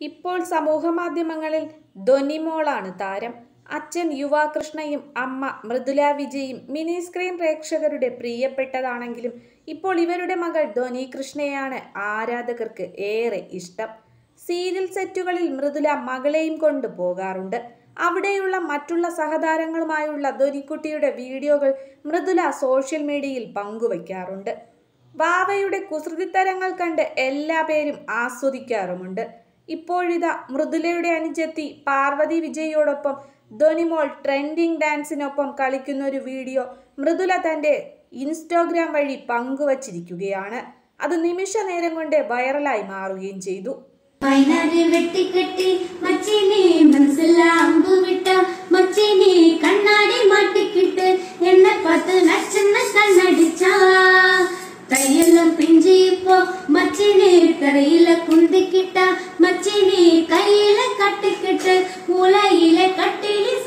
ഇപ്പോൾ സമൂഹമാധ്യമങ്ങളിൽ ധ്വനിമോളാണ് താരം അച്ഛൻ യുവാകൃഷ്ണയും അമ്മ മൃദുല വിജയും മിനി സ്ക്രീൻ പ്രേക്ഷകരുടെ പ്രിയപ്പെട്ടതാണെങ്കിലും ഇപ്പോൾ ഇവരുടെ മകൾ ധ്വനി കൃഷ്ണയാണ് ആരാധകർക്ക് ഏറെ ഇഷ്ടം സീരിയൽ സെറ്റുകളിൽ മൃദുല മകളെയും കൊണ്ട് പോകാറുണ്ട് അവിടെയുള്ള മറ്റുള്ള സഹതാരങ്ങളുമായുള്ള ധ്വനിക്കുട്ടിയുടെ വീഡിയോകൾ മൃദുല സോഷ്യൽ മീഡിയയിൽ പങ്കുവയ്ക്കാറുണ്ട് വാവയുടെ കുസൃതിത്തരങ്ങൾ കണ്ട് എല്ലാ പേരും ആസ്വദിക്കാറുമുണ്ട് ഇപ്പോഴിതാ മൃദുലയുടെ അനുജത്തി പാർവതി വിജയോടൊപ്പം ധോനിമോൾ ട്രെൻഡിങ് ഡാൻസിനൊപ്പം കളിക്കുന്ന ഒരു വീഡിയോ മൃദുല തൻ്റെ ഇൻസ്റ്റാഗ്രാം വഴി പങ്കുവച്ചിരിക്കുകയാണ് അത് നിമിഷ നേരം കൊണ്ട് വൈറലായി മാറുകയും ചെയ്തു വയനാട് വെട്ടിക്കെട്ടി മച്ചിനെ മനസ്സിലാ അമ്പു വിട്ട മച്ചിനെ കണ്ണാടി മാട്ടിക്കിട്ട് എന്നെ பார்த்து நச்சுன்னு கண்ணடிச்சா கையெல்லாம் பிஞ்சு இப்போ மச்சினே தரையில குந்திக்கிட்டா மச்சினே கையில கட்டிக்கிட்டு மூளையில கட்டிலி